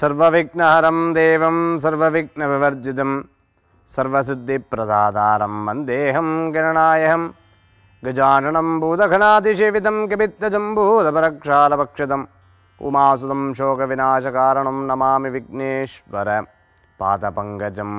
சர்வவிக்னஹரம் தேவம் சர்வவிக்னவிவர்ஜிதம் சர்வசித்திப்பிரதாதாரம் வந்தேகம் கணநாயகம் கஜானனம் பூதகணாதிசேவிதம் கபித்தஜம்பூதபரக்ஷாலபக்ஷதம் உமாசுதம் சோகவிநாசகாரணம் நமாமி விக்னேஸ்வர பாதபங்கஜம்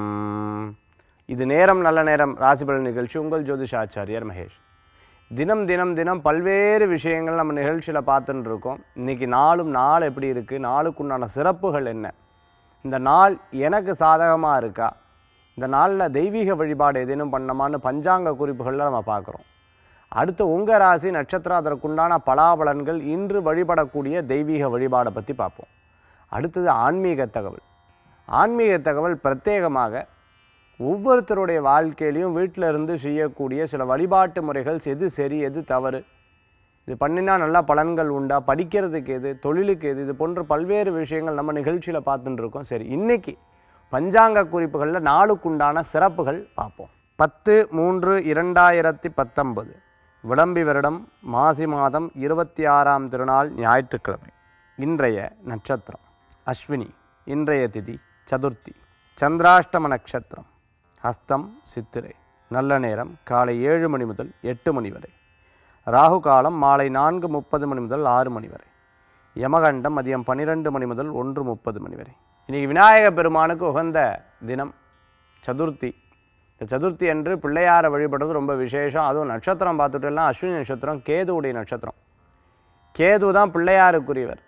இது நேரம் நல்ல நேரம் ராசிபலன் நிகழ்ச்சி உங்கள் ஜோதிஷாச்சாரியர் மகேஷ் தினம் தினம் தினம் பல்வேறு விஷயங்கள் நம்ம நிகழ்ச்சியில் பார்த்துட்டு இருக்கோம் இன்றைக்கி நாளும் நாள் எப்படி இருக்குது நாளுக்குண்டான சிறப்புகள் என்ன இந்த நாள் எனக்கு சாதகமாக இருக்கா இந்த நாளில் தெய்வீக வழிபாடு ஏதேனும் பண்ணமான்னு பஞ்சாங்க குறிப்புகளில் நம்ம பார்க்குறோம் அடுத்து உங்கள் ராசி நட்சத்திரம் அதற்குண்டான பலாபலன்கள் இன்று வழிபடக்கூடிய தெய்வீக வழிபாடை பற்றி பார்ப்போம் அடுத்தது ஆன்மீக தகவல் ஆன்மீக தகவல் பிரத்யேகமாக ஒவ்வொருத்தருடைய வாழ்க்கையிலையும் வீட்டில் இருந்து செய்யக்கூடிய சில வழிபாட்டு முறைகள் எது சரி எது தவறு இது பண்ணினா நல்லா பலன்கள் உண்டா படிக்கிறதுக்கு எது தொழிலுக்கு எது இது போன்ற பல்வேறு விஷயங்கள் நம்ம நிகழ்ச்சியில் பார்த்துட்டு இருக்கோம் சரி இன்னைக்கு பஞ்சாங்க குறிப்புகளில் நாளுக்குண்டான சிறப்புகள் பார்ப்போம் பத்து மூன்று இரண்டாயிரத்தி பத்தொன்பது விளம்பி வருடம் மாசி மாதம் இருபத்தி ஆறாம் திருநாள் ஞாயிற்றுக்கிழமை இன்றைய நட்சத்திரம் அஸ்வினி இன்றைய திதி சதுர்த்தி சந்திராஷ்டம நட்சத்திரம் ஹஸ்தம் சித்திரை நல்ல நேரம் காலை ஏழு மணி முதல் எட்டு மணி வரை ராகு காலம் மாலை நான்கு முப்பது மணி முதல் ஆறு மணி வரை யமகண்டம் மதியம் பன்னிரெண்டு மணி முதல் ஒன்று முப்பது மணி வரை இன்றைக்கி விநாயக பெருமானுக்கு உகந்த தினம் சதுர்த்தி இந்த சதுர்த்தி அன்று பிள்ளையாரை வழிபடுறது ரொம்ப விசேஷம் அதுவும் நட்சத்திரம் பார்த்துட்டோம்னா அஸ்வினி நட்சத்திரம் கேதுவுடைய நட்சத்திரம் கேது தான் பிள்ளையாருக்குரியவர்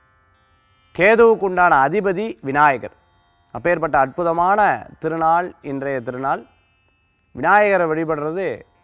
கேதுவுக்கு உண்டான அதிபதி விநாயகர் அப்பேற்பட்ட அற்புதமான திருநாள் இன்றைய திருநாள் விநாயகரை வழிபடுறது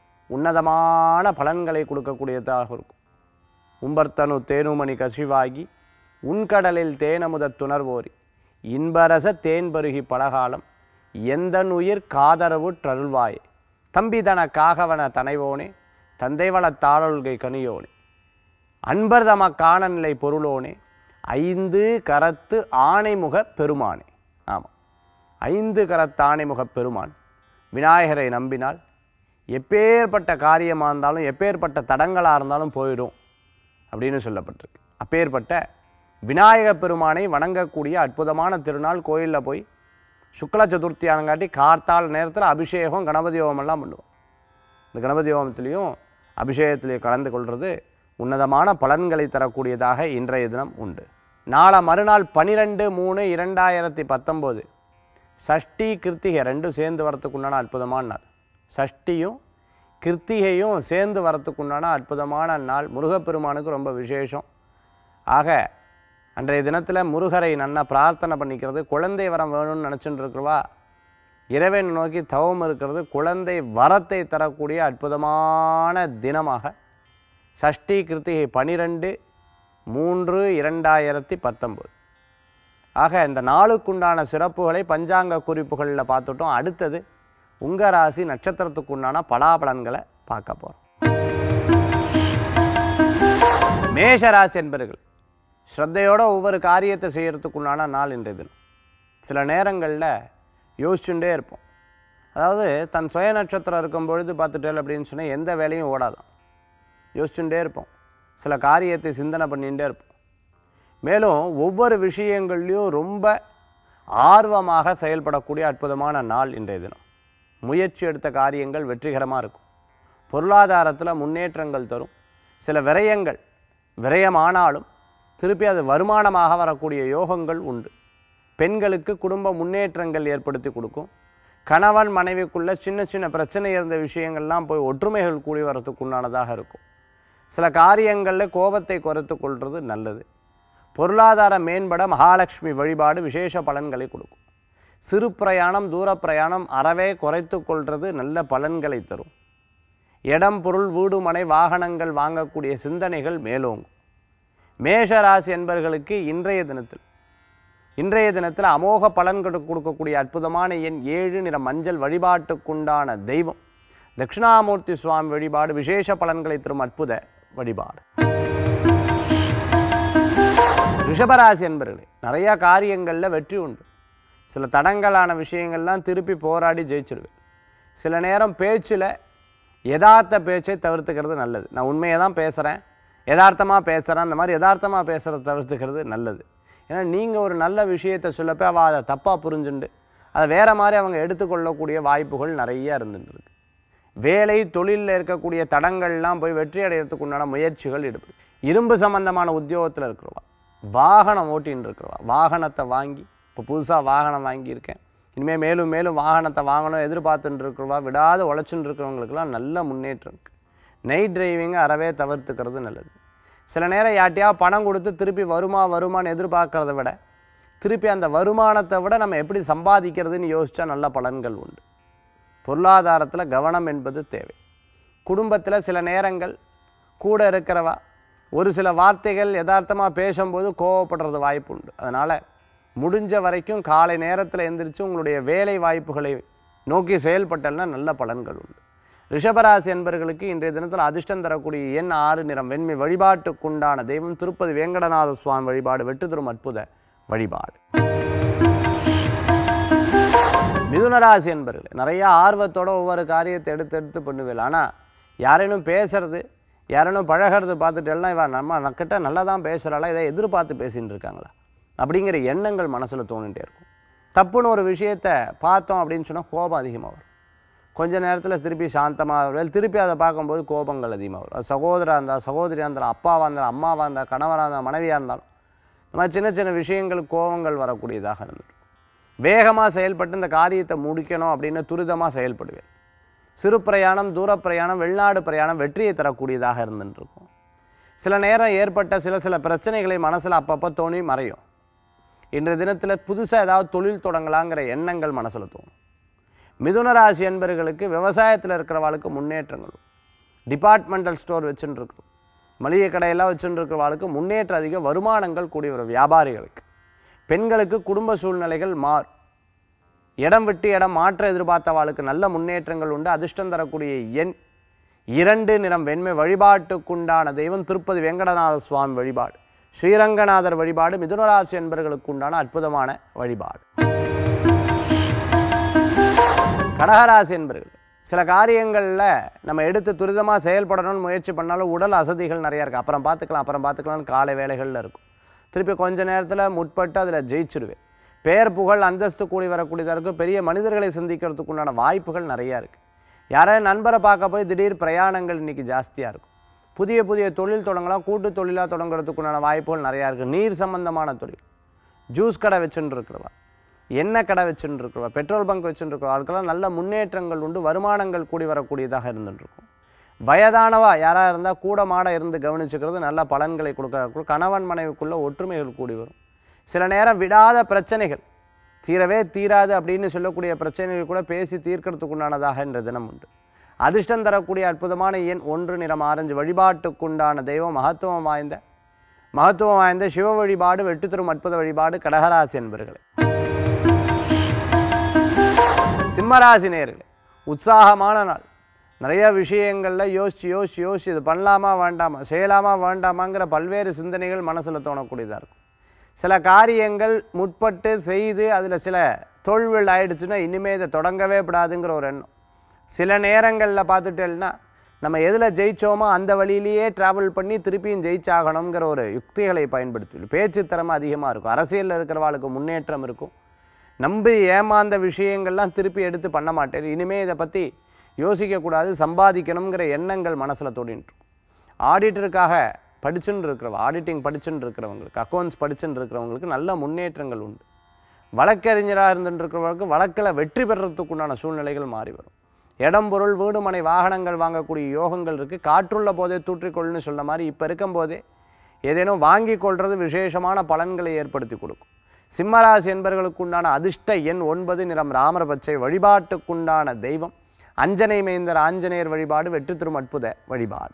உன்னதமான பலன்களை கொடுக்கக்கூடியதாக இருக்கும் உம்பர்த்தனு தேனுமணி கசிவாகி உன்கடலில் தேனமுத துணர்வோரி இன்பரச தேன் பருகி பலகாலம் எந்தன் உயிர் காதரவு ட்ரருள்வாயே தம்பி தன காகவன தனைவோனே தந்தைவள தாளொல்கை கனியோனே அன்பர் தம காணநிலை பொருளோனே ஐந்து கரத்து ஆணைமுக பெருமானே ஆமாம் ஐந்து கரத்து ஆணைமுக பெருமான் விநாயகரை நம்பினால் எப்பேற்பட்ட காரியமாக இருந்தாலும் எப்பேற்பட்ட தடங்களாக இருந்தாலும் போயிடும் அப்படின்னு சொல்லப்பட்டிருக்கு அப்பேற்பட்ட விநாயக பெருமானை வணங்கக்கூடிய அற்புதமான திருநாள் கோயிலில் போய் சுக்ல சதுர்த்தி ஆனங்காட்டி கார்த்தால் நேரத்தில் அபிஷேகம் கணபதி ஹோமம்லாம் பண்ணுவோம் இந்த கணபதி ஹோமத்திலையும் அபிஷேகத்திலையும் கலந்து கொள்வது உன்னதமான பலன்களை தரக்கூடியதாக இன்றைய தினம் உண்டு நாளை மறுநாள் பனிரெண்டு மூணு இரண்டாயிரத்தி பத்தொம்போது சஷ்டி கிருத்திகை ரெண்டும் சேர்ந்து வரத்துக்குண்டான அற்புதமான நாள் சஷ்டியும் கிருத்திகையும் சேர்ந்து வரத்துக்குண்டான அற்புதமான நாள் முருகப்பெருமானுக்கு ரொம்ப விசேஷம் ஆக அன்றைய தினத்தில் முருகரை நன்னா பிரார்த்தனை பண்ணிக்கிறது குழந்தை வரம் வேணும்னு நினச்சிட்டு இருக்கிறவா இறைவன் நோக்கி தவம் இருக்கிறது குழந்தை வரத்தை தரக்கூடிய அற்புதமான தினமாக சஷ்டி கிருத்திகை பனிரெண்டு மூன்று இரண்டாயிரத்தி பத்தொம்போது ஆக இந்த நாளுக்குண்டான சிறப்புகளை பஞ்சாங்க குறிப்புகளில் பார்த்துட்டோம் அடுத்தது உங்கள் ராசி நட்சத்திரத்துக்குண்டான பலாபலன்களை பார்க்க போகிறோம் மேஷ ராசி என்பர்கள் ஸ்ரத்தையோட ஒவ்வொரு காரியத்தை செய்கிறதுக்குண்டான நாள் இன்றைய தினம் சில நேரங்களில் யோசிச்சுட்டே இருப்போம் அதாவது தன் சுய நட்சத்திரம் இருக்கும் பொழுது பார்த்துட்டேன் அப்படின்னு சொன்னால் எந்த வேலையும் ஓடாதான் யோசிச்சுட்டே இருப்போம் சில காரியத்தை சிந்தனை பண்ணிகிட்டே இருப்போம் மேலும் ஒவ்வொரு விஷயங்கள்லையும் ரொம்ப ஆர்வமாக செயல்படக்கூடிய அற்புதமான நாள் இன்றைய தினம் முயற்சி எடுத்த காரியங்கள் வெற்றிகரமாக இருக்கும் பொருளாதாரத்தில் முன்னேற்றங்கள் தரும் சில விரயங்கள் விரயமானாலும் திருப்பி அது வருமானமாக வரக்கூடிய யோகங்கள் உண்டு பெண்களுக்கு குடும்ப முன்னேற்றங்கள் ஏற்படுத்தி கொடுக்கும் கணவன் மனைவிக்குள்ள சின்ன சின்ன பிரச்சனை இருந்த விஷயங்கள்லாம் போய் ஒற்றுமைகள் கூடி வரத்துக்கு உண்டானதாக இருக்கும் சில காரியங்களில் கோபத்தை குறைத்து கொள்வது நல்லது பொருளாதார மேம்பட மகாலட்சுமி வழிபாடு விசேஷ பலன்களை கொடுக்கும் சிறு பிரயாணம் தூர பிரயாணம் அறவே குறைத்து கொள்வது நல்ல பலன்களை தரும் இடம் பொருள் வீடு மனை வாகனங்கள் வாங்கக்கூடிய சிந்தனைகள் மேலோங்கும் மேஷராசி என்பர்களுக்கு இன்றைய தினத்தில் இன்றைய தினத்தில் அமோக பலன்கள் கொடுக்கக்கூடிய அற்புதமான எண் ஏழு நிற மஞ்சள் வழிபாட்டுக்குண்டான தெய்வம் தட்சிணாமூர்த்தி சுவாமி வழிபாடு விசேஷ பலன்களை தரும் அற்புத வழிபாடு ரிஷபராசி என்பர்களே நிறையா காரியங்களில் வெற்றி உண்டு சில தடங்கலான விஷயங்கள்லாம் திருப்பி போராடி ஜெயிச்சிருவேன் சில நேரம் பேச்சில் யதார்த்த பேச்சை தவிர்த்துக்கிறது நல்லது நான் உண்மையை தான் பேசுகிறேன் யதார்த்தமாக பேசுகிறேன் அந்த மாதிரி யதார்த்தமாக பேசுகிறத தவிர்த்துக்கிறது நல்லது ஏன்னா நீங்கள் ஒரு நல்ல விஷயத்தை சொல்லப்போ அவள் அதை தப்பாக புரிஞ்சுண்டு அதை வேறு மாதிரி அவங்க எடுத்துக்கொள்ளக்கூடிய வாய்ப்புகள் நிறைய இருந்துட்டு இருக்கு வேலை தொழிலில் இருக்கக்கூடிய தடங்கள்லாம் போய் வெற்றி அடையிறதுக்கு உண்டான முயற்சிகள் ஈடுபடும் இரும்பு சம்பந்தமான உத்தியோகத்தில் இருக்கிறவா வாகனம் ஓட்டின்னு இருக்கிறவா வாகனத்தை வாங்கி இப்போ புதுசாக வாகனம் வாங்கியிருக்கேன் இனிமேல் மேலும் மேலும் வாகனத்தை வாங்கணும் எதிர்பார்த்துட்டு இருக்கிறவா விடாத உழைச்சுட்டு இருக்கிறவங்களுக்கெல்லாம் நல்ல முன்னேற்றம் இருக்குது நைட் டிரைவிங்கை அறவே தவிர்த்துக்கிறது நல்லது சில நேரம் யார்ட்டையா பணம் கொடுத்து திருப்பி வருமா வருமான்னு எதிர்பார்க்கறத விட திருப்பி அந்த வருமானத்தை விட நம்ம எப்படி சம்பாதிக்கிறதுன்னு யோசிச்சா நல்ல பலன்கள் உண்டு பொருளாதாரத்தில் கவனம் என்பது தேவை குடும்பத்தில் சில நேரங்கள் கூட இருக்கிறவா ஒரு சில வார்த்தைகள் யதார்த்தமாக பேசும்போது கோவப்படுறது வாய்ப்பு உண்டு அதனால் முடிஞ்ச வரைக்கும் காலை நேரத்தில் எந்திரிச்சு உங்களுடைய வேலை வாய்ப்புகளை நோக்கி செயல்பட்டல்னா நல்ல பலன்கள் உண்டு ரிஷபராசி என்பர்களுக்கு இன்றைய தினத்தில் அதிர்ஷ்டம் தரக்கூடிய எண் ஆறு நிறம் வெண்மை வழிபாட்டுக்குண்டான தெய்வம் திருப்பதி வேங்கடநாத சுவாமி வழிபாடு வெற்றி தரும் அற்புத வழிபாடு மிதுனராசி என்பர்கள் நிறைய ஆர்வத்தோட ஒவ்வொரு காரியத்தை எடுத்து எடுத்து பண்ணுவேன் ஆனால் யாரேனும் பேசுறது யாரேனும் பழகிறது பார்த்துட்டு எல்லாம் இவன் நம்ம நக்கிட்ட நல்லா தான் பேசுகிறாளா இதை எதிர்பார்த்து பேசின்னு இருக்காங்களா அப்படிங்கிற எண்ணங்கள் மனசில் தோணிட்டே இருக்கும் தப்புன்னு ஒரு விஷயத்தை பார்த்தோம் அப்படின்னு சொன்னால் கோபம் அதிகமாக வரும் கொஞ்ச நேரத்தில் திருப்பி சாந்தமாக வரும் திருப்பி அதை பார்க்கும்போது கோபங்கள் அதிகமாக வரும் அது சகோதரா இருந்தால் சகோதரியாக இருந்தாலும் அப்பாவாக இருந்தாலும் அம்மாவாக இருந்தால் கணவராக இருந்தால் மனைவியாக இருந்தாலும் இந்த மாதிரி சின்ன சின்ன விஷயங்கள் கோபங்கள் வரக்கூடியதாக இருந்துட்டு வேகமாக செயல்பட்டு இந்த காரியத்தை முடிக்கணும் அப்படின்னு துரிதமாக செயல்படுவேன் சிறு பிரயாணம் தூர பிரயாணம் வெளிநாடு பிரயாணம் வெற்றியை தரக்கூடியதாக இருந்துட்டு இருக்கும் சில நேரம் ஏற்பட்ட சில சில பிரச்சனைகளை மனசில் அப்பப்போ தோணி மறையும் இன்றைய தினத்தில் புதுசாக ஏதாவது தொழில் தொடங்கலாங்கிற எண்ணங்கள் மனசில் தோணும் மிதுன ராசி என்பவர்களுக்கு விவசாயத்தில் இருக்கிறவாளுக்கு முன்னேற்றங்கள் உண்டு. டிபார்ட்மெண்டல் ஸ்டோர் வச்சுட்டு இருக்கிறோம் மளிகை கடையெல்லாம் வச்சுட்டு இருக்கிறவாளுக்கு முன்னேற்ற அதிக வருமானங்கள் கூடிய வரும் வியாபாரிகளுக்கு பெண்களுக்கு குடும்ப சூழ்நிலைகள் மாறும் இடம் விட்டு இடம் மாற்ற எதிர்பார்த்தவாளுக்கு நல்ல முன்னேற்றங்கள் உண்டு அதிர்ஷ்டம் தரக்கூடிய எண் இரண்டு நிறம் வெண்மை வழிபாட்டுக்குண்டான தெய்வம் திருப்பதி வெங்கடநாத சுவாமி வழிபாடு ஸ்ரீரங்கநாதர் வழிபாடு மிதுனராசி என்பவர்களுக்கு உண்டான அற்புதமான வழிபாடு கடகராசி என்பர்கள் சில காரியங்களில் நம்ம எடுத்து துரிதமாக செயல்படணும்னு முயற்சி பண்ணாலும் உடல் அசதிகள் நிறையா இருக்குது அப்புறம் பார்த்துக்கலாம் அப்புறம் பார்த்துக்கலாம்னு காலை வேலைகளில் இருக்கும் திருப்பி கொஞ்ச நேரத்தில் முற்பட்டு அதில் ஜெயிச்சிருவேன் பேர் புகழ் அந்தஸ்து கூடி வரக்கூடியதாக இருக்கும் பெரிய மனிதர்களை சந்திக்கிறதுக்கு உண்டான வாய்ப்புகள் நிறையா இருக்குது யாராவது நண்பரை பார்க்க போய் திடீர் பிரயாணங்கள் இன்றைக்கி ஜாஸ்தியாக இருக்கும் புதிய புதிய தொழில் தொடங்கலாம் கூட்டு தொழிலாக தொடங்குறதுக்கு உண்டான வாய்ப்புகள் நிறையா இருக்குது நீர் சம்பந்தமான தொழில் ஜூஸ் கடை வச்சுட்டு இருக்கிறவா எண்ணெய் கடை வச்சுட்டு இருக்கிறவா பெட்ரோல் பங்க் வச்சுட்டு இருக்கிறவா அதுக்கெல்லாம் நல்ல முன்னேற்றங்கள் உண்டு வருமானங்கள் கூடி வரக்கூடியதாக இருந்துட்டு இருக்கும் வயதானவா யாராக இருந்தால் கூட மாட இருந்து கவனிச்சுக்கிறது நல்ல பலன்களை கொடுக்க கணவன் மனைவிக்குள்ள ஒற்றுமைகள் கூடி வரும் சில நேரம் விடாத பிரச்சனைகள் தீரவே தீராது அப்படின்னு சொல்லக்கூடிய பிரச்சனைகள் கூட பேசி தீர்க்கறதுக்கு உண்டானதாக என்ற தினம் உண்டு அதிர்ஷ்டம் தரக்கூடிய அற்புதமான எண் ஒன்று நிறம் ஆரஞ்சு வழிபாட்டுக்குண்டான தெய்வம் மகத்துவம் வாய்ந்த மகத்துவம் வாய்ந்த சிவ வழிபாடு வெற்றி தரும் அற்புத வழிபாடு கடகராசி என்பர்களே சிம்மராசி நேர்களே உற்சாகமான நாள் நிறைய விஷயங்களில் யோசிச்சு யோசிச்சு யோசிச்சு இது பண்ணலாமா வேண்டாமா செய்யலாமா வேண்டாமாங்கிற பல்வேறு சிந்தனைகள் மனசில் தோணக்கூடியதாக இருக்கும் சில காரியங்கள் முற்பட்டு செய்து அதில் சில தோல்விகள் ஆயிடுச்சுன்னா இனிமே இதை தொடங்கவே கூடாதுங்கிற ஒரு எண்ணம் சில நேரங்களில் பார்த்துட்டேன்னா நம்ம எதில் ஜெயிச்சோமோ அந்த வழியிலேயே ட்ராவல் பண்ணி திருப்பியும் ஜெயிச்சாகணுங்கிற ஒரு யுக்திகளை பயன்படுத்தி பேச்சு திறமை அதிகமாக இருக்கும் அரசியலில் இருக்கிறவாளுக்கு முன்னேற்றம் இருக்கும் நம்பி ஏமாந்த விஷயங்கள்லாம் திருப்பி எடுத்து பண்ண மாட்டேன் இனிமே இதை பற்றி யோசிக்கக்கூடாது சம்பாதிக்கணுங்கிற எண்ணங்கள் மனசில் தோடிட்டு இருக்கும் ஆடிட்டருக்காக படிச்சுன்னு இருக்கிறவங்க ஆடிட்டிங் படிச்சுன்னு இருக்கிறவங்களுக்கு அக்கௌண்ட்ஸ் படிச்சுன்னு இருக்கிறவங்களுக்கு நல்ல முன்னேற்றங்கள் உண்டு வழக்கறிஞராக இருந்துட்டு இருக்கிறவங்களுக்கு வழக்கில் வெற்றி பெறத்துக்கு உண்டான சூழ்நிலைகள் மாறி வரும் இடம் பொருள் வீடு மனை வாகனங்கள் வாங்கக்கூடிய யோகங்கள் இருக்குது காற்றுள்ள போதே தூற்றிக்கொள்ளுன்னு சொன்ன மாதிரி இப்போ இருக்கும்போதே ஏதேனும் வாங்கி கொள்வது விசேஷமான பலன்களை ஏற்படுத்தி கொடுக்கும் சிம்மராசி என்பவர்களுக்கு உண்டான அதிர்ஷ்ட எண் ஒன்பது நிறம் ராமர் பச்சை வழிபாட்டுக்குண்டான தெய்வம் அஞ்சனை மைந்தர் ஆஞ்சநேயர் வழிபாடு வெற்றி தரும் அற்புத வழிபாடு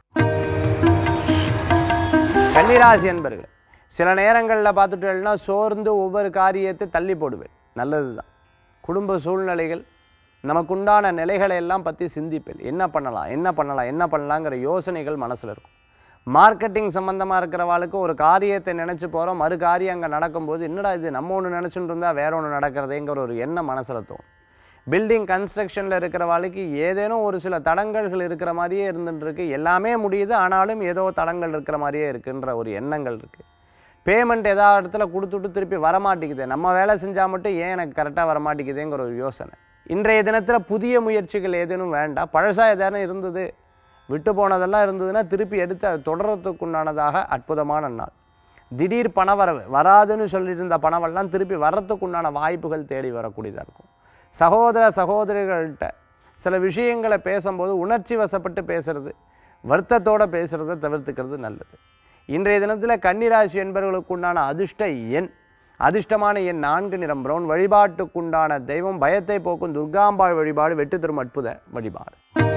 கன்னிராசி என்பர்கள் சில நேரங்களில் பார்த்துட்டேன்னா சோர்ந்து ஒவ்வொரு காரியத்தை தள்ளி போடுவேன் நல்லது தான் குடும்ப சூழ்நிலைகள் நமக்குண்டான நிலைகளை எல்லாம் பற்றி சிந்திப்பேன் என்ன பண்ணலாம் என்ன பண்ணலாம் என்ன பண்ணலாங்கிற யோசனைகள் மனசில் இருக்கும் மார்க்கெட்டிங் சம்மந்தமாக இருக்கிறவாளுக்கு ஒரு காரியத்தை நினச்சி போகிறோம் மறு காரியம் அங்கே நடக்கும்போது என்னடா இது நம்ம ஒன்று நினச்சிட்டு இருந்தால் வேற ஒன்று நடக்கிறதேங்கிற ஒரு எண்ணம் மனசில் தோணும் பில்டிங் கன்ஸ்ட்ரக்ஷனில் இருக்கிறவாளுக்கு ஏதேனும் ஒரு சில தடங்கல்கள் இருக்கிற மாதிரியே இருந்துட்டு இருக்கு எல்லாமே முடியுது ஆனாலும் ஏதோ தடங்கள் இருக்கிற மாதிரியே இருக்குன்ற ஒரு எண்ணங்கள் இருக்குது பேமெண்ட் ஏதாவது இடத்துல கொடுத்துட்டு திருப்பி வரமாட்டேங்குது நம்ம வேலை செஞ்சால் மட்டும் ஏன் எனக்கு கரெக்டாக வரமாட்டேங்குதுங்கிற ஒரு யோசனை இன்றைய தினத்தில் புதிய முயற்சிகள் ஏதேனும் வேண்டாம் பழசாக ஏதேனும் இருந்தது விட்டு போனதெல்லாம் இருந்ததுன்னா திருப்பி எடுத்து அது தொடர்றதுக்குண்டானதாக அற்புதமான நாள் திடீர் பணவரவு வராதுன்னு சொல்லியிருந்த பணவெல்லாம் திருப்பி வர்றதுக்குண்டான வாய்ப்புகள் தேடி வரக்கூடியதாக இருக்கும் சகோதர சகோதரிகள்கிட்ட சில விஷயங்களை பேசும்போது உணர்ச்சி வசப்பட்டு பேசுறது வருத்தத்தோட பேசுகிறத தவிர்த்துக்கிறது நல்லது இன்றைய தினத்தில் கன்னிராசி என்பவர்களுக்கு உண்டான அதிர்ஷ்ட எண் அதிர்ஷ்டமான எண் நான்கு நிறம் பிரவுன் வழிபாட்டுக்குண்டான தெய்வம் பயத்தை போக்கும் துர்காம்பாள் வழிபாடு வெற்றி தரும் அற்புத வழிபாடு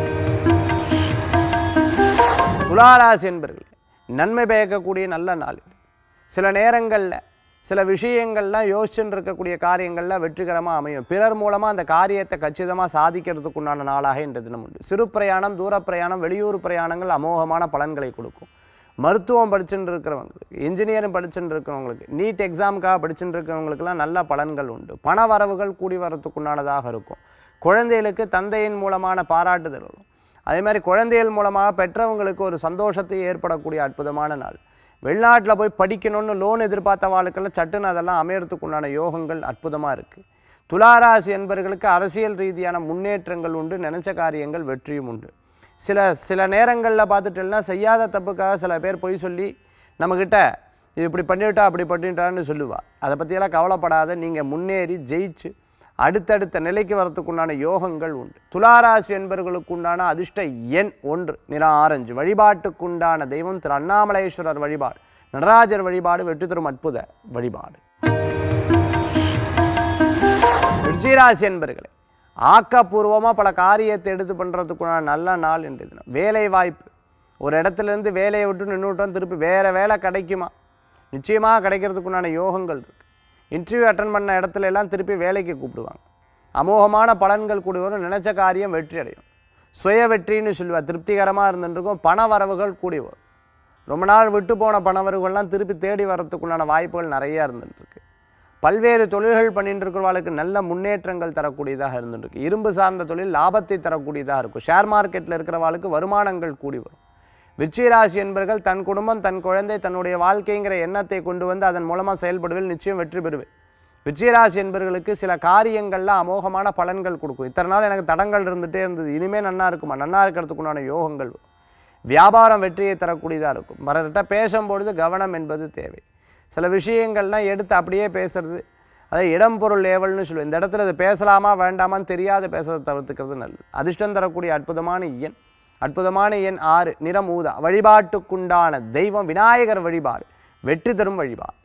துளாராசி என்பர்களே நன்மை பயக்கக்கூடிய நல்ல நாள் இது. சில நேரங்களில் சில விஷயங்கள்லாம் யோசிச்சுட்டு இருக்கக்கூடிய காரியங்கள்லாம் வெற்றிகரமாக அமையும் பிறர் மூலமாக அந்த காரியத்தை கச்சிதமாக சாதிக்கிறதுக்கு உண்டான நாளாக இன்ற தினம் உண்டு சிறு பிரயாணம் தூர பிரயாணம் வெளியூர் பிரயாணங்கள் அமோகமான பலன்களை கொடுக்கும் மருத்துவம் படிச்சுட்டு இருக்கிறவங்களுக்கு இன்ஜினியரிங் படிச்சுட்டு இருக்கிறவங்களுக்கு நீட் எக்ஸாமுக்காக படிச்சுட்டு இருக்கிறவங்களுக்குலாம் நல்ல பலன்கள் உண்டு பண வரவுகள் கூடி வரத்துக்குண்டானதாக இருக்கும் குழந்தைகளுக்கு தந்தையின் மூலமான பாராட்டுதல்களும் அதே மாதிரி குழந்தைகள் மூலமாக பெற்றவங்களுக்கு ஒரு சந்தோஷத்தை ஏற்படக்கூடிய அற்புதமான நாள் வெளிநாட்டில் போய் படிக்கணும்னு லோன் எதிர்பார்த்த வாழ்க்கெல்லாம் சட்டுன்னு அதெல்லாம் அமையறதுக்கு உண்டான யோகங்கள் அற்புதமாக இருக்குது துளாராசி என்பவர்களுக்கு அரசியல் ரீதியான முன்னேற்றங்கள் உண்டு நினைச்ச காரியங்கள் வெற்றியும் உண்டு சில சில நேரங்களில் பார்த்துட்டோம்னா செய்யாத தப்புக்காக சில பேர் பொய் சொல்லி நம்மக்கிட்ட இது இப்படி பண்ணிவிட்டா அப்படி பண்ணிட்டான்னு சொல்லுவா அதை பற்றியெல்லாம் கவலைப்படாத நீங்கள் முன்னேறி ஜெயிச்சு அடுத்தடுத்த நிலைக்கு வரத்துக்குண்டான யோகங்கள் உண்டு துளாராசி என்பவர்களுக்கு உண்டான அதிர்ஷ்ட எண் ஒன்று நிற ஆரஞ்சு வழிபாட்டுக்குண்டான தெய்வம் திரு அண்ணாமலேஸ்வரர் வழிபாடு நடராஜர் வழிபாடு வெற்றி தரும் அற்புத வழிபாடு விருச்சிகராசி என்பர்களே ஆக்கப்பூர்வமாக பல காரியத்தை எடுத்து பண்ணுறதுக்குண்டான நல்ல நாள் என்று தினம் வேலை வாய்ப்பு ஒரு இடத்துல இருந்து வேலையை விட்டு நின்றுட்டோம் திருப்பி வேறு வேலை கிடைக்குமா நிச்சயமாக கிடைக்கிறதுக்குண்டான யோகங்கள் இருக்குது இன்டர்வியூ அட்டன் பண்ண இடத்துல எல்லாம் திருப்பி வேலைக்கு கூப்பிடுவாங்க அமோகமான பலன்கள் கூடி வரும் நினைச்ச காரியம் வெற்றி அடையும் சுய வெற்றின்னு சொல்லுவா திருப்திகரமாக இருந்துருக்கும் பண வரவுகள் கூடி வரும் ரொம்ப நாள் விட்டு போன பண வரவுகள்லாம் திருப்பி தேடி வரத்துக்குண்டான வாய்ப்புகள் நிறையா இருந்துருக்கு பல்வேறு தொழில்கள் பண்ணிட்டு இருக்கிறவர்களுக்கு நல்ல முன்னேற்றங்கள் தரக்கூடியதாக இருந்துருக்கு இரும்பு சார்ந்த தொழில் லாபத்தை தரக்கூடியதாக இருக்கும் ஷேர் மார்க்கெட்டில் இருக்கிறவர்களுக்கு வருமானங்கள் கூடி வரும் விருச்சிகராசி என்பவர்கள் தன் குடும்பம் தன் குழந்தை தன்னுடைய வாழ்க்கைங்கிற எண்ணத்தை கொண்டு வந்து அதன் மூலமாக செயல்படுவதில் நிச்சயம் வெற்றி பெறுவேன் விருச்சிகராசி என்பவர்களுக்கு சில காரியங்கள்ல அமோகமான பலன்கள் கொடுக்கும் இத்தனை நாள் எனக்கு தடங்கள் இருந்துகிட்டே இருந்தது இனிமே நன்னா இருக்குமா நன்னா இருக்கிறதுக்குண்டான யோகங்கள் வரும். வியாபாரம் வெற்றியை தரக்கூடியதாக இருக்கும் மறக்கிட்ட பேசும்பொழுது கவனம் என்பது தேவை சில விஷயங்கள்லாம் எடுத்து அப்படியே பேசுறது அதை இடம் பொருள் ஏவல்னு சொல்லுவேன் இந்த இடத்துல இது பேசலாமா வேண்டாமான்னு தெரியாத பேசுறதை தவிர்த்துக்கிறது நல்லது அதிர்ஷ்டம் தரக்கூடிய அற்புதமான எண் அற்புதமான எண் ஆறு நிறம் ஊதா வழிபாட்டுக்குண்டான தெய்வம் விநாயகர் வழிபாடு வெற்றி தரும் வழிபாடு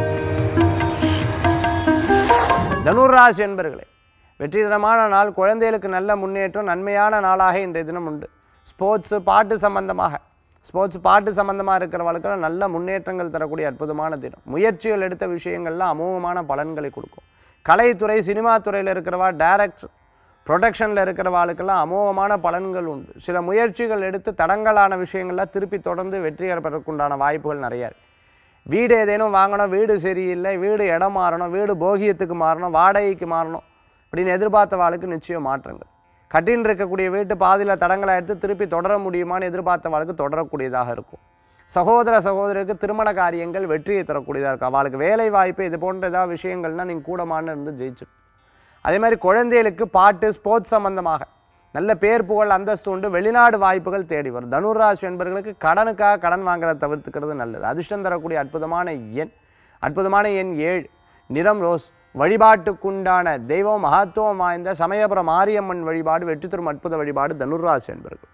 தனுராசி என்பர்களே வெற்றிகரமான நாள் குழந்தைகளுக்கு நல்ல முன்னேற்றம் நன்மையான நாளாக இன்றைய தினம் உண்டு ஸ்போர்ட்ஸு பாட்டு சம்பந்தமாக ஸ்போர்ட்ஸ் பாட்டு சம்பந்தமாக இருக்கிறவர்களுக்கு நல்ல முன்னேற்றங்கள் தரக்கூடிய அற்புதமான தினம் முயற்சிகள் எடுத்த விஷயங்கள்லாம் அமோகமான பலன்களை கொடுக்கும் கலைத்துறை சினிமா துறையில் இருக்கிறவா டைரக்ட் ப்ரொடக்ஷனில் இருக்கிறவாளுக்கெல்லாம் அமோகமான பலன்கள் உண்டு சில முயற்சிகள் எடுத்து தடங்கலான விஷயங்கள்லாம் திருப்பி தொடர்ந்து வெற்றி பெறறதுக்குண்டான வாய்ப்புகள் நிறையா இருக்கு வீடு ஏதேனும் வாங்கணும் வீடு சரியில்லை வீடு இடம் மாறணும் வீடு போகியத்துக்கு மாறணும் வாடகைக்கு மாறணும் அப்படின்னு எதிர்பார்த்த வாழ்க்கை நிச்சயம் மாற்றங்கள் கட்டின்னு இருக்கக்கூடிய வீட்டு பாதியில் தடங்களை எடுத்து திருப்பி தொடர முடியுமான்னு எதிர்பார்த்த வாழ்க்கை தொடரக்கூடியதாக இருக்கும் சகோதர சகோதரருக்கு திருமண காரியங்கள் வெற்றியை தரக்கூடியதாக இருக்கும் அவளுக்கு வேலை வாய்ப்பு இது போன்ற ஏதாவது விஷயங்கள்னால் நீங்கள் கூடமான்னு இருந்து ஜெயிச்சிடும் அதே மாதிரி குழந்தைகளுக்கு பாட்டு ஸ்போர்ட்ஸ் சம்பந்தமாக நல்ல பேர் புகழ் அந்தஸ்து உண்டு வெளிநாடு வாய்ப்புகள் தேடி வரும் தனுராசி என்பவர்களுக்கு கடனுக்காக கடன் வாங்குறத தவிர்த்துக்கிறது நல்லது அதிர்ஷ்டம் தரக்கூடிய அற்புதமான எண் அற்புதமான எண் ஏழு நிறம் ரோஸ் வழிபாட்டுக்குண்டான தெய்வம் மகத்துவம் வாய்ந்த சமயபுரம் மாரியம்மன் வழிபாடு வெற்றி தரும் அற்புத வழிபாடு தனுராசி என்பர்கள்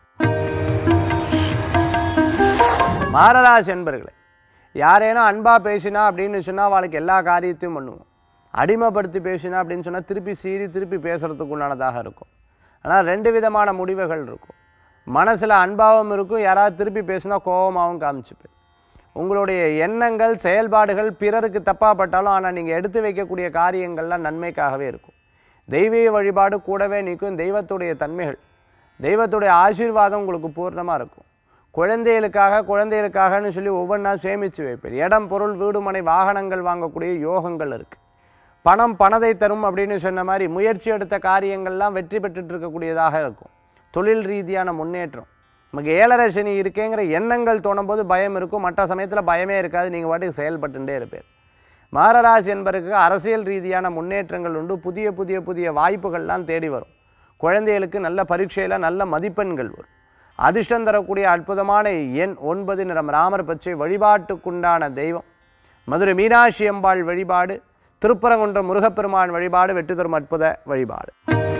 மாரராசி என்பர்களே யாரேனும் அன்பா பேசினா அப்படின்னு சொன்னா அவளுக்கு எல்லா காரியத்தையும் பண்ணுவோம் அடிமைப்படுத்தி பேசினா அப்படின்னு சொன்னா திருப்பி சீறி திருப்பி பேசுறதுக்கு உண்டானதாக இருக்கும் ஆனால் ரெண்டு விதமான முடிவுகள் இருக்கும் மனசுல அன்பாவும் இருக்கும் யாராவது திருப்பி பேசினா கோபமாகவும் காமிச்சுப்பேன் உங்களுடைய எண்ணங்கள் செயல்பாடுகள் பிறருக்கு தப்பாக பட்டாலும் ஆனால் நீங்கள் எடுத்து வைக்கக்கூடிய காரியங்கள்லாம் நன்மைக்காகவே இருக்கும் தெய்வீக வழிபாடு கூடவே நிற்கும் தெய்வத்துடைய தன்மைகள் தெய்வத்துடைய ஆசீர்வாதம் உங்களுக்கு பூர்ணமாக இருக்கும் குழந்தைகளுக்காக குழந்தைகளுக்காகன்னு சொல்லி ஒவ்வொன்றா சேமித்து வைப்பேன் இடம் பொருள் வீடு மனை வாகனங்கள் வாங்கக்கூடிய யோகங்கள் இருக்குது பணம் பணத்தை தரும் அப்படின்னு சொன்ன மாதிரி முயற்சி எடுத்த காரியங்கள்லாம் வெற்றி பெற்றுட்டு இருக்கக்கூடியதாக இருக்கும் தொழில் ரீதியான முன்னேற்றம் நமக்கு ஏழரை சனி இருக்கேங்கிற எண்ணங்கள் தோணும்போது பயம் இருக்கும் மற்ற சமயத்தில் பயமே இருக்காது நீங்கள் பாட்டுக்கு செயல்பட்டுட்டே இருப்பேன் மாரராசி என்பருக்கு அரசியல் ரீதியான முன்னேற்றங்கள் உண்டு புதிய புதிய புதிய வாய்ப்புகள்லாம் தேடி வரும் குழந்தைகளுக்கு நல்ல பரீட்சையில் நல்ல மதிப்பெண்கள் வரும் அதிர்ஷ்டம் தரக்கூடிய அற்புதமான எண் ஒன்பது நிறம் ராமர் பச்சை வழிபாட்டுக்குண்டான தெய்வம் மதுரை மீனாட்சி அம்பாள் வழிபாடு திருப்பரங்குன்றம் முருகப்பெருமான் வழிபாடு வெற்றி தரும் அற்புத வழிபாடு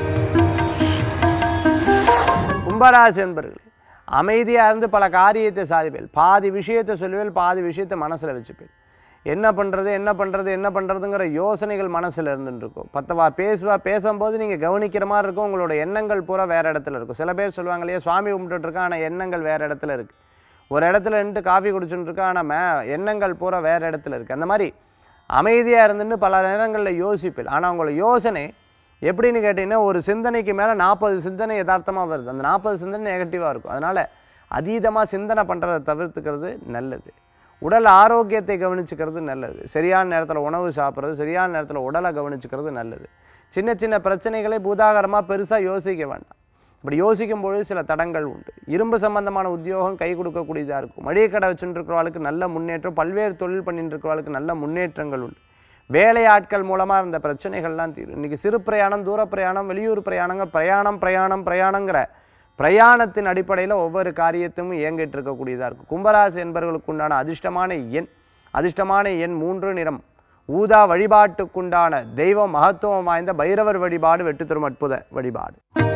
கும்பராசி என்பர்களே அமைதியாக இருந்து பல காரியத்தை சாதிப்பேன் பாதி விஷயத்தை சொல்லுவேன் பாதி விஷயத்தை மனசில் வச்சுப்பேன் என்ன பண்ணுறது என்ன பண்ணுறது என்ன பண்ணுறதுங்கிற யோசனைகள் மனசில் இருந்துட்டு இருக்கும் பத்தவா பேசுவா பேசும்போது நீங்கள் கவனிக்கிற மாதிரி இருக்கும் உங்களோட எண்ணங்கள் பூரா வேறு இடத்துல இருக்கும் சில பேர் சொல்லுவாங்க இல்லையா சுவாமி கும்பிட்டுட்டு இருக்கா ஆனால் எண்ணங்கள் வேறு இடத்துல இருக்குது ஒரு இடத்துல நின்று காஃபி குடிச்சுட்டு இருக்கா ஆனால் மே எண்ணங்கள் பூரா வேறு இடத்துல இருக்குது அந்த மாதிரி அமைதியாக இருந்துட்டு பல நேரங்களில் யோசிப்பேன் ஆனால் உங்களோட யோசனை எப்படின்னு கேட்டிங்கன்னா ஒரு சிந்தனைக்கு மேலே நாற்பது சிந்தனை யதார்த்தமாக வருது அந்த நாற்பது சிந்தனை நெகட்டிவாக இருக்கும் அதனால் அதீதமாக சிந்தனை பண்ணுறதை தவிர்த்துக்கிறது நல்லது உடல் ஆரோக்கியத்தை கவனிச்சுக்கிறது நல்லது சரியான நேரத்தில் உணவு சாப்பிட்றது சரியான நேரத்தில் உடலை கவனிச்சுக்கிறது நல்லது சின்ன சின்ன பிரச்சனைகளை பூதாகரமாக பெருசாக யோசிக்க வேண்டாம் இப்படி யோசிக்கும் பொழுது சில தடங்கள் உண்டு இரும்பு சம்பந்தமான உத்தியோகம் கை கொடுக்கக்கூடியதாக இருக்கும் மளிகை கடை வச்சுட்டு இருக்கிறவளுக்கு நல்ல முன்னேற்றம் பல்வேறு தொழில் பண்ணிட்டு இருக்கிறவளுக்கு நல்ல முன்னேற்றங்கள் உண்டு வேலை ஆட்கள் மூலமாக இருந்த பிரச்சனைகள்லாம் தீரும் இன்றைக்கி சிறு பிரயாணம் தூர பிரயாணம் வெளியூர் பிரயாணங்கள் பிரயாணம் பிரயாணம் பிரயாணங்கிற பிரயாணத்தின் அடிப்படையில் ஒவ்வொரு காரியத்தையும் இயங்கிட்டு இருக்கக்கூடியதாக இருக்கும் கும்பராசி என்பவர்களுக்கு உண்டான அதிர்ஷ்டமான எண் அதிர்ஷ்டமான எண் மூன்று நிறம் ஊதா வழிபாட்டுக்குண்டான தெய்வம் மகத்துவம் வாய்ந்த பைரவர் வழிபாடு வெற்றி தரும் அற்புத வழிபாடு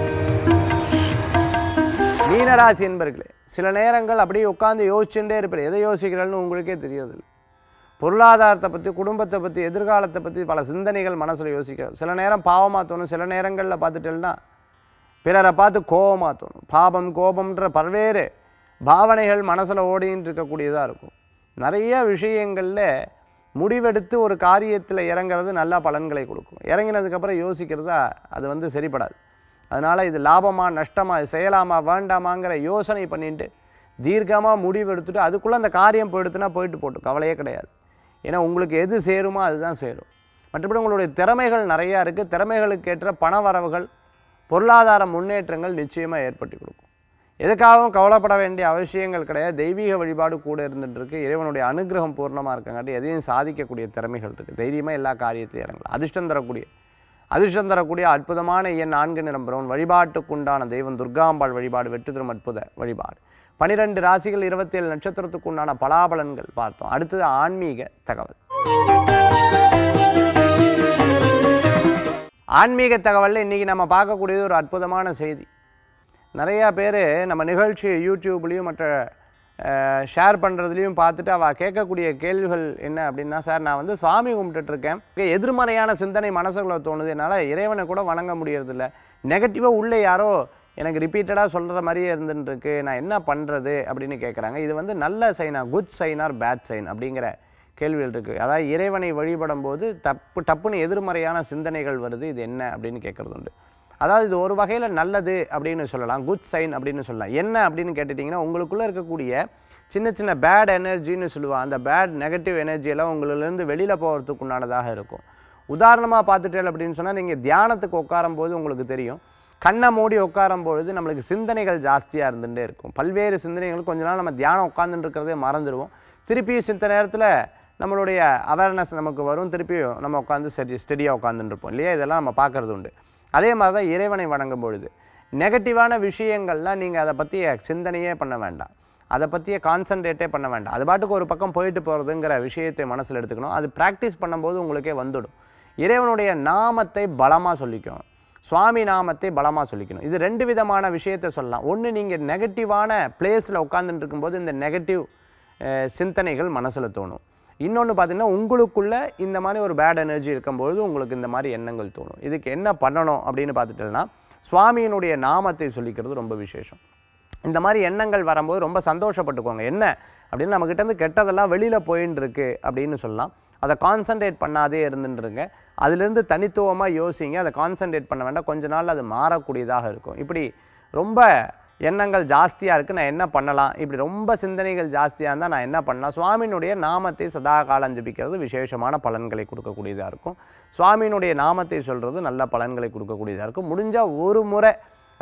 மீனராசி என்பர்களே சில நேரங்கள் அப்படியே உட்காந்து யோசிச்சுட்டே இருப்பேன் எதை யோசிக்கிறேன்னு உங்களுக்கே தெரியறதில்லை பொருளாதாரத்தை பற்றி குடும்பத்தை பற்றி எதிர்காலத்தை பற்றி பல சிந்தனைகள் மனசில் யோசிக்கிறோம் சில நேரம் பாவமாக தோணும் சில நேரங்களில் பார்த்துட்டேன்னா பிறரை பார்த்து கோபமாக தோணும் பாபம் கோபம்ன்ற பல்வேறு பாவனைகள் மனசில் ஓடின்னு இருக்கக்கூடியதாக இருக்கும் நிறைய விஷயங்களில் முடிவெடுத்து ஒரு காரியத்தில் இறங்குறது நல்ல பலன்களை கொடுக்கும் இறங்கினதுக்கப்புறம் யோசிக்கிறதா அது வந்து சரிப்படாது அதனால் இது லாபமா நஷ்டமா இது செய்யலாமா வேண்டாமாங்கிற யோசனை பண்ணிட்டு தீர்க்கமாக முடிவு எடுத்துட்டு அதுக்குள்ளே அந்த காரியம் போயிடுத்துனா போயிட்டு போட்டும் கவலையே கிடையாது ஏன்னா உங்களுக்கு எது சேருமோ அதுதான் சேரும் மற்றபடி உங்களுடைய திறமைகள் நிறையா இருக்குது திறமைகளுக்கு ஏற்ற பண வரவுகள் பொருளாதார முன்னேற்றங்கள் நிச்சயமாக ஏற்பட்டு கொடுக்கும் எதுக்காகவும் கவலைப்பட வேண்டிய அவசியங்கள் கிடையாது தெய்வீக வழிபாடு கூட இருந்துட்டு இருக்கு இறைவனுடைய அனுகிரகம் பூர்ணமாக இருக்கங்காட்டி எதையும் சாதிக்கக்கூடிய திறமைகள் இருக்குது தைரியமாக எல்லா காரியத்தையும் இறங்கலாம் அதிர்ஷ்டம் தரக்கூடிய அதிர்ஷ்டம் தரக்கூடிய அற்புதமான எண் நான்கு நிறம் பிரவுன் வழிபாட்டுக்குண்டான தெய்வம் துர்காம்பாள் வழிபாடு வெற்றி தரும் அற்புத வழிபாடு பனிரெண்டு ராசிகள் இருபத்தேழு நட்சத்திரத்துக்கு உண்டான பலாபலன்கள் பார்த்தோம் அடுத்தது ஆன்மீக தகவல் ஆன்மீக தகவலில் இன்றைக்கி நம்ம பார்க்கக்கூடியது ஒரு அற்புதமான செய்தி நிறையா பேர் நம்ம நிகழ்ச்சியை யூடியூப்லேயும் மற்ற ஷேர் பண்ணுறதுலையும் பார்த்துட்டு அவள் கேட்கக்கூடிய கேள்விகள் என்ன அப்படின்னா சார் நான் வந்து சுவாமி கும்பிட்டுட்ருக்கேன் எதிர்மறையான சிந்தனை மனசுக்குள்ள தோணுது என்னால் இறைவனை கூட வணங்க முடியறதில்ல நெகட்டிவாக உள்ளே யாரோ எனக்கு ரிப்பீட்டடாக சொல்கிற மாதிரியே இருந்துட்டு இருக்கு நான் என்ன பண்ணுறது அப்படின்னு கேட்குறாங்க இது வந்து நல்ல சைனா good sign or bad sign அப்படிங்கிற கேள்விகள் இருக்குது அதாவது இறைவனை வழிபடும் போது தப்பு டப்புன்னு எதிர்மறையான சிந்தனைகள் வருது இது என்ன அப்படின்னு கேட்குறது உண்டு அதாவது இது ஒரு வகையில் நல்லது அப்படின்னு சொல்லலாம் குட் சைன் அப்படின்னு சொல்லலாம் என்ன அப்படின்னு கேட்டுட்டிங்கன்னா உங்களுக்குள்ளே இருக்கக்கூடிய சின்ன சின்ன பேட் எனர்ஜின்னு சொல்லுவாங்க அந்த பேட் நெகட்டிவ் எனர்ஜியெல்லாம் உங்களிலேருந்து வெளியில் போகிறதுக்கு உண்டானதாக இருக்கும் உதாரணமாக பார்த்துட்டேன் அப்படின்னு சொன்னால் நீங்கள் தியானத்துக்கு உட்காரும் போது உங்களுக்கு தெரியும் கண்ணை மூடி உட்காரும் பொழுது நம்மளுக்கு சிந்தனைகள் ஜாஸ்தியாக இருந்துகிட்டே இருக்கும் பல்வேறு சிந்தனைகள் கொஞ்ச நாள் நம்ம தியானம் உட்காந்துட்டு இருக்கிறதே மறந்துடுவோம் திருப்பியும் சித்த நேரத்தில் நம்மளுடைய அவேர்னஸ் நமக்கு வரும் திருப்பியும் நம்ம உட்காந்து சரி ஸ்டெடியாக உட்காந்துட்டு இருப்போம் இல்லையா இதெல்லாம் நம்ம பார்க்குறது உண்டு அதே மாதிரி தான் இறைவனை வணங்கும் பொழுது நெகட்டிவான விஷயங்கள்லாம் நீங்கள் அதை பற்றி சிந்தனையே பண்ண வேண்டாம் அதை பற்றிய கான்சன்ட்ரேட்டே பண்ண வேண்டாம் அது பாட்டுக்கு ஒரு பக்கம் போயிட்டு போகிறதுங்கிற விஷயத்தை மனசில் எடுத்துக்கணும் அது ப்ராக்டிஸ் பண்ணும்போது உங்களுக்கே வந்துடும் இறைவனுடைய நாமத்தை பலமாக சொல்லிக்கணும் சுவாமி நாமத்தை பலமாக சொல்லிக்கணும் இது ரெண்டு விதமான விஷயத்தை சொல்லலாம் ஒன்று நீங்கள் நெகட்டிவான பிளேஸில் உட்காந்துட்டு இருக்கும்போது இந்த நெகட்டிவ் சிந்தனைகள் மனசில் தோணும் இன்னொன்று பார்த்தீங்கன்னா உங்களுக்குள்ள இந்த மாதிரி ஒரு பேட் எனர்ஜி இருக்கும்பொழுது உங்களுக்கு இந்த மாதிரி எண்ணங்கள் தோணும் இதுக்கு என்ன பண்ணணும் அப்படின்னு பார்த்துட்டோம்னா சுவாமியினுடைய நாமத்தை சொல்லிக்கிறது ரொம்ப விசேஷம் இந்த மாதிரி எண்ணங்கள் வரும்போது ரொம்ப சந்தோஷப்பட்டுக்கோங்க என்ன அப்படின்னு நம்மக்கிட்டேருந்து கெட்டதெல்லாம் வெளியில் போயின்னு இருக்கு அப்படின்னு சொல்லலாம் அதை கான்சன்ட்ரேட் பண்ணாதே இருந்துருங்க அதிலிருந்து தனித்துவமாக யோசிங்க அதை கான்சன்ட்ரேட் பண்ண வேண்டாம் கொஞ்ச நாள் அது மாறக்கூடியதாக இருக்கும் இப்படி ரொம்ப எண்ணங்கள் ஜாஸ்தியாக இருக்குது நான் என்ன பண்ணலாம் இப்படி ரொம்ப சிந்தனைகள் ஜாஸ்தியாக இருந்தால் நான் என்ன பண்ணலாம் சுவாமியினுடைய நாமத்தை சதா காலம் ஜபிக்கிறது விசேஷமான பலன்களை கொடுக்கக்கூடியதாக இருக்கும் சுவாமியினுடைய நாமத்தை சொல்கிறது நல்ல பலன்களை கொடுக்கக்கூடியதாக இருக்கும் முடிஞ்சால் ஒரு முறை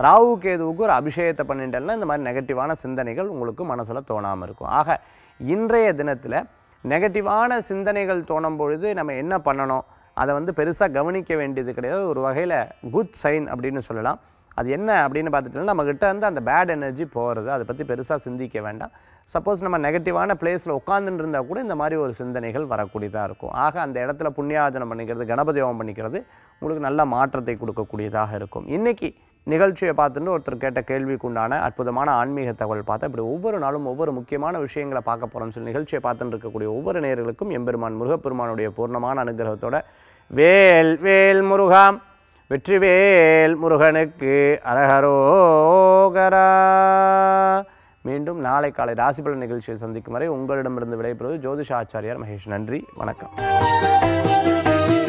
ராகு கேதுவுக்கு ஒரு அபிஷேகத்தை பண்ணிட்டேன்னா இந்த மாதிரி நெகட்டிவான சிந்தனைகள் உங்களுக்கு மனசில் தோணாமல் இருக்கும் ஆக இன்றைய தினத்தில் நெகட்டிவான சிந்தனைகள் தோணும் பொழுது நம்ம என்ன பண்ணணும் அதை வந்து பெருசாக கவனிக்க வேண்டியது கிடையாது ஒரு வகையில் குட் சைன் அப்படின்னு சொல்லலாம் அது என்ன அப்படின்னு பார்த்துட்டோம்னா நம்மக்கிட்ட வந்து அந்த பேட் எனர்ஜி போகிறது அதை பற்றி பெருசாக சிந்திக்க வேண்டாம் சப்போஸ் நம்ம நெகட்டிவான பிளேஸில் உட்காந்துட்டு இருந்தால் கூட இந்த மாதிரி ஒரு சிந்தனைகள் வரக்கூடியதாக இருக்கும் ஆக அந்த இடத்துல புண்ணியார்ஜனம் பண்ணிக்கிறது கணபதி ஹோமம் பண்ணிக்கிறது உங்களுக்கு நல்ல மாற்றத்தை கொடுக்கக்கூடியதாக இருக்கும் இன்றைக்கி நிகழ்ச்சியை பார்த்துட்டு ஒருத்தர் கேட்ட கேள்விக்கு உண்டான அற்புதமான ஆன்மீக தகவல் பார்த்தா இப்படி ஒவ்வொரு நாளும் ஒவ்வொரு முக்கியமான விஷயங்களை பார்க்க போகிறோம்னு சொல்லி நிகழ்ச்சியை பார்த்துட்டு இருக்கக்கூடிய ஒவ்வொரு நேயர்களுக்கும் எம்பெருமான் முருகப்பெருமானுடைய பூர்ணமான அனுகிரகத்தோட வேல் வேல் முருகா வெற்றிவேல் முருகனுக்கு அரஹரோகரா மீண்டும் நாளை காலை ராசிபலன் நிகழ்ச்சியை சந்திக்கும் வரை உங்களிடமிருந்து விடைபெறுவது ஜோதிஷ ஆச்சாரியார் மகேஷ் நன்றி வணக்கம்